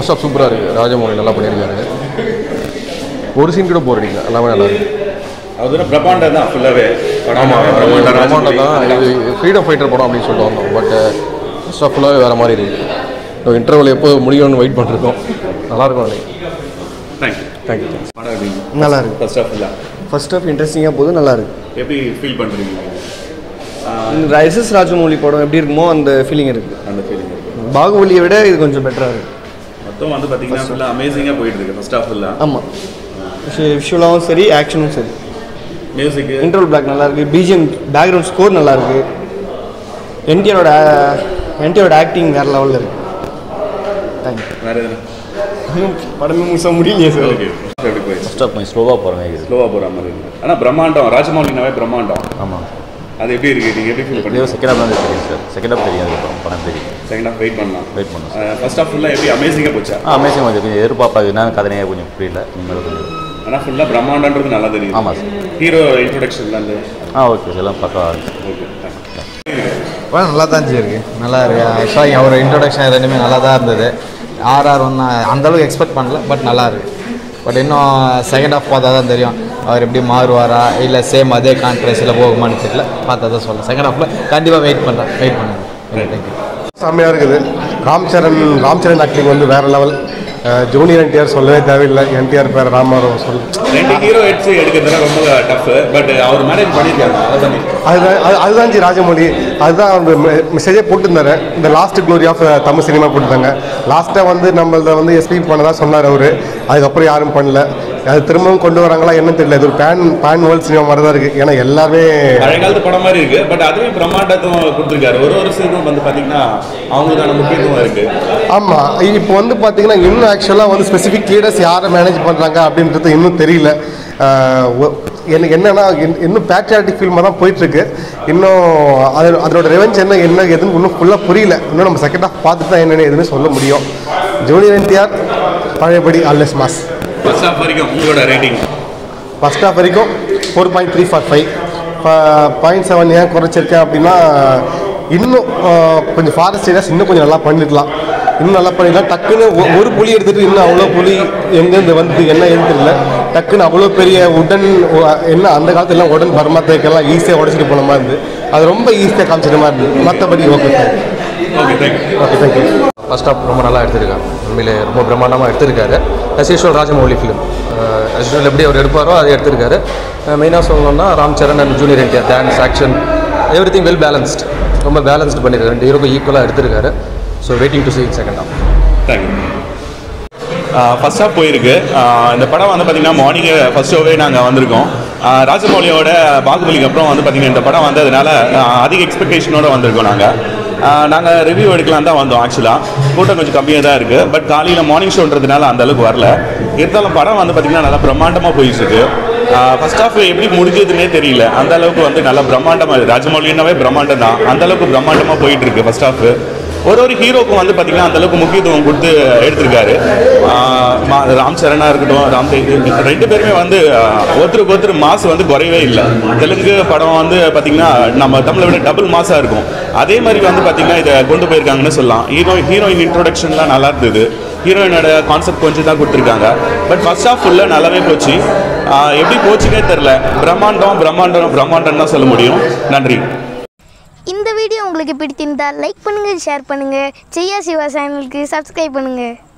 first of சூப்பராக இருக்குது ராஜமௌழி நல்லா பண்ணியிருக்காரு ஒரு சீன் கூட போர் அடிக்கல எல்லாமே நல்லா இருக்கு அது பிரம்மாண்டம் தான் ஃபுல்லாகவே ஆமாம் பிரம்மாண்டம் தான் இது ஃப்ரீடம் ஃபைட்டர் படம் அப்படின்னு சொல்லிட்டு வந்தோம் பட் ஃபர்ஸ்ட் ஆஃப் ஃபுல்லாகவே வேறு மாதிரி இருக்குது இன்டர்வல் எப்போ முடியும்னு வெயிட் பண்ணிருக்கோம் நல்லாயிருக்கும் நினைக்கிறேன் தேங்க்யூ தேங்க்யூ படம் எப்படி நல்லா இருக்கு ஃபர்ஸ்ட் ஆஃப் ஃபுல்லாக ஃபர்ஸ்ட் ஆஃப் இன்ட்ரெஸ்டிங்காக போகுது நல்லா இருக்கு எப்படி ஃபீல் பண்ணுறீங்க ரைசஸ் ராஜமௌழி படம் எப்படி இருக்குமோ அந்த ஃபீலிங் இருக்கு அந்த ஃபீலிங் இருக்கு பாகுபலியை விட இது கொஞ்சம் பெட்டராக இருக்கு மொத்தம் வந்து பார்த்தீங்கன்னா ஃபுல்லாக அமேசிங்காக போயிட்டு இருக்கு ஃபர்ஸ்ட் ஆஃப் ஃபுல்லாக ஆமாம் விஷுவலாகவும் சரி ஆக்ஷனும் சரி மியூசிக்கு இன்டர்வல் பிளாக் நல்லா இருக்கு பிஜிஎம் பேக்ரவுண்ட் ஸ்கோர் நல்லா இருக்கு என்டிஆரோட என்டிஆரோட ஆக்டிங் வேற லெவலில் இருக்கு தேங்க்யூ வேறு எதுனா படமே முழுசாக முடியலையே சார் ஓகே எப்படி போயிடுச்சு ஃபஸ்ட் ஆஃப் கொஞ்சம் ஸ்லோவாக போகிற மாதிரி இருக்குது ஸ்லோவாக போகிற மாதிரி இருக்கு ஆனால் பிரம்மாண்டம் ராஜமௌலினாவே பிரம்மாண்டம் ஆமாம் அது எப்படி இருக்கு நீங்கள் எப்படி ஃபீல் இதே பண்ணுறீங்க செகண்ட் ஹாஃப் தான் தெரியும் சார் செகண்ட் ஹாஃப் தெரியும் அதுக்கப்புறம் படம் தெரியும் செகண்ட் ஹாஃப் வெயிட் பண்ணலாம் வெயிட் பண்ணும் ஃபர்ஸ்ட் ஹாஃப் ஃபுல்லாக எப்படி அமேசிங்காக போச்சா ஆ அமேசிங் கொஞ்சம் கொஞ்சம் எதிர்பார்ப்பாது என்ன கதனையே கொஞ்சம் புரியல நீங்கள் கொஞ்சம் ஆனால் ஃபுல்லாக பிரம்மாண்டன்றது நல்லா தெரியும் ஆமாம் சார் ஹீரோ இன்ட்ரொடக்ஷன்லேருந்து ஆ ஓகே சார் எல்லாம் பக்கம் ஓகே படம் நல்லா தான் இருக்கு நல்லா இருக்கு ஆக்சுவலாக அவர் இன்ட்ரொடக்ஷன் ரெண்டுமே நல்லா தான் இருந்தது ஆர்ஆர் ஒன்று அந்தளவுக்கு எக்ஸ்பெக்ட் பண்ணல பட் நல்லா இருக்கு பட் இன்னும் செகண்ட் ஹாஃப் பார்த்தா தான் தெரியும் அவர் எப்படி மாறுவாரா இல்லை சேம் அதே கான்ட்ரஸில் போகுமான்னு தெரியல பார்த்தா தான் சொல்லலாம் செகண்ட் ஹாஃபில் கண்டிப்பாக வெயிட் பண்ணுறேன் வெயிட் பண்ணுங்க தேங்க்யூ செம்மையாக இருக்குது ராம் சரண் ராம் சரண் ஆக்டிங் வந்து வேற லெவல் ஜூனியர் என்டிஆர் சொல்லவே தேவையில்லை என்டிஆர் பேர் ராமாராவ் சொல் ரெண்டு ஹீரோ ஹெட்ஸ் எடுக்கிறதுலாம் ரொம்ப டஃப் பட் அவர் மேனேஜ் பண்ணியிருக்காங்க அதை பண்ணி அதுதான் அது- அதுதான் ஜி ராஜமௌழி அதுதான் அந்த மெசேஜே போட்டிருந்தாரு இந்த last glory of Tamil cinema போட்டிருந்தாங்க லாஸ்ட்டாக வந்து நம்மளத வந்து எஸ்பி பண்ணதா சொன்னார் அவர் அதுக்கப்புறம் யாரும் பண்ணல அது திரும்பவும் கொண்டு வராங்களா என்னன்னு தெரியல இது ஒரு பேன் பேன் வேர்ல்ட் சினிமா மாதிரி தான் இருக்குது ஏன்னா எல்லாருமே பழைய காலத்து படம் மாதிரி இருக்கு பட் அதுவே பிரம்மாண்டத்துவம் கொடுத்துருக்காரு ஒரு ஒரு சீனும் வந்து பார்த்தீங்கன்னா அவங்களுக்கான முக்கியத்துவம் இருக்கு ஆமாம் இப்போ வந்து பார்த்தீங்கன்னா இன்னும் ஆக்சுவலாக வந்து ஸ்பெசிஃபிக் லீடர்ஸ் யாரை மேனேஜ் பண்ணுறாங்க அப்படின்றது இன்னும் தெரியல ஆஹ் ஒ- எனக்கு என்னன்னா இன்- இன்னும் பேட்ரியாட்டிக் ஃபில்மாக தான் போயிட்டுருக்கு இன்னும் அது அதோட ரெவென்ஸ் என்ன என்ன எதுன்னு இன்னும் ஃபுல்லாக புரியல இன்னும் நம்ம செகண்ட் ஹாஃப் பார்த்துட்டு தான் என்னென்னு எதுவுமே சொல்ல முடியும் ஜூனியர் என்டிஆர் பழையபடி அல்லஸ் மாஸ் ஃபர்ஸ்ட் ஹாஃப் வரைக்கும் உங்களோட ரேட்டிங் ஃபஸ்ட் ஹாஃப் வரைக்கும் four point three four five point seven ஏன் குறைச்சிருக்கேன் அப்படின்னா இன்னும் ஆஹ், கொஞ்சம் ஃபாரஸ்ட் ஏரியாஸ் இன்னும் கொஞ்சம் நல்லா பண்ணிருக்கலாம் இன்னும் நல்லா பண்ணிடலாம் டக்குன்னு ஒ- ஒரு புலி எடுத்துகிட்டு இன்னும் அவ்வளோ புலி எங்கேருந்து வந்து என்ன ஏதுன்னு தெரியல டக்குன்னு அவ்வளோ பெரிய உடன் ஒ- என்ன அந்த காலத்துல எல்லாம் உடன் பர்மாத்தைக்கெல்லாம் ஈஸியாக உடச்சிட்டு போன மாதிரி இருந்து அது ரொம்ப ஈஸியாக காமிச்சிட்ட மாதிரி இருந்தது மற்றபடி okay okay thank you okay thank you first half ரொம்ப நல்லா எடுத்திருக்காங்க உண்மையிலே ரொம்ப பிரம்மாண்டமாக எடுத்திருக்காரு as usual Rajamouli film as usual எப்படி அவர் எடுப்பாரோ அதை எடுத்திருக்காரு மெயினாக சொல்லணும்னா Ram Charan and junior NTR dance action everything well balanced ரொம்ப பேலன்ஸ்ட் பண்ணியிருக்காரு ரெண்டு ஹீரோக்கும் ஈக்குவலாக எடுத்திருக்காரு so waiting to see second half thank you first half போயிருக்கு ஆஹ் இந்த படம் வந்து பார்த்தீங்கன்னா மார்னிங்கே ஃபர்ஸ்ட் ஷோவே நாங்கள் வந்திருக்கோம் ஆஹ் ராஜமௌலியோட பாகுபலிக்கு அப்புறம் வந்து பார்த்தீங்கன்னா இந்த படம் வந்ததுனால ஆஹ் அதிக எக்ஸ்பெக்டேஷனோட வந்திருக்கோம் நாங்கள் நாங்கள் ரிவ்யூ எடுக்கலாம் தான் வந்தோம் ஆக்சுவலாக கூட்டம் கொஞ்சம் கம்மியாக தான் இருக்குது பட் காலையில் மார்னிங் ஷோன்றதுனால அந்த அளவுக்கு வரல இருந்தாலும் படம் வந்து பார்த்தீங்கன்னா நல்லா பிரம்மாண்டமாக போயிட்டு இருக்கு ஃபர்ஸ்ட் ஹாஃப் எப்படி முடிஞ்சதுன்னே தெரியல அந்த அளவுக்கு வந்து நல்லா பிரம்மாண்டமாக ராஜமௌலினாவே பிரம்மாண்டம் தான் அந்த அளவுக்கு பிரம்மாண்டமாக போயிட்டு இருக்கு ஃபர்ஸ்ட் ஹாஃப் ஒரு ஒரு ஹீரோக்கும் வந்து பார்த்தீங்கன்னா அந்த அளவுக்கு முக்கியத்துவம் கொடுத்து எடுத்திருக்காரு ஆஹ் மா- ராம் சரணா இருக்கட்டும் ராம் தே- ரெண்டு பேருமே வந்து ஆஹ், ஒருத்தருக்கு ஒருத்தர் மாசு வந்து குறையவே இல்லை தெலுங்கு படம் வந்து பார்த்தீங்கன்னா நம்ம தமிழை விட டபுள் மாசா இருக்கும் அதே மாதிரி வந்து பார்த்தீங்கன்னா இதை கொண்டு போயிருக்காங்கன்னு சொல்லலாம் ஹீரோ ஹீரோயின் இன்ட்ரோடக்ஷன்லாம் நல்லா இருந்தது ஹீரோயினோட கான்செப்ட் கொஞ்சம் தான் கொடுத்துருக்காங்க பட் ஃபர்ஸ்ட் ஆஃப் ஃபுல்லாக நல்லாவே போச்சு ஆஹ், எப்படி போச்சுன்னே தெரில பிரம்மாண்டம் பிரம்மாண்டம் பிரம்மாண்டம் தான் சொல்ல முடியும் நன்றி இந்த வீடியோ உங்களுக்கு பிடித்திருந்தால் லைக் பண்ணுங்கள் ஷேர் பண்ணுங்கள் செய்யா சிவா சேனலுக்கு சப்ஸ்கிரைப் பண்ணுங்கள்